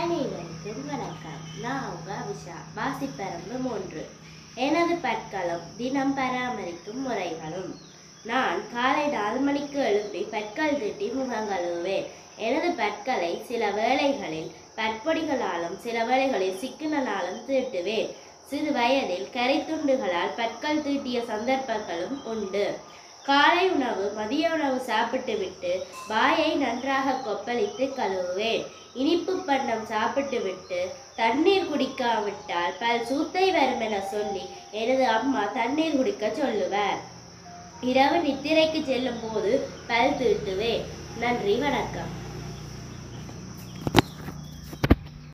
அனைவருக்கும் வணக்கம் நான் உங்க அபிஷா வாசிப்பரம்பு மூன்று எனது பற்களும் தினம் பராமரிக்கும் முறைகளும் நான் காலை நாலு மணிக்கு எழுப்பி பற்கள் தீட்டி முகம் கழுவுவேன் எனது பற்களை சில வேளைகளில் பற்பொடிகளாலும் சில வேளைகளில் சிக்கனாலும் தீட்டுவேன் சிறு வயதில் கரைத்துண்டுகளால் பற்கள் தீட்டிய சந்தர்ப்பங்களும் உண்டு காலை உணவு மதிய உணவு சாப்பிட்டுவிட்டு வாயை நன்றாக கொப்பளித்து கழுவுவேன் இனிப்பு பண்டம் சாப்பிட்டுவிட்டு தண்ணீர் குடிக்காவிட்டால் பல் சூத்தை வரும் என சொல்லி எனது அம்மா தண்ணீர் குடிக்க சொல்லுவார் இரவு நித்திரைக்கு செல்லும் போது பல் தீட்டுவேன் நன்றி வணக்கம்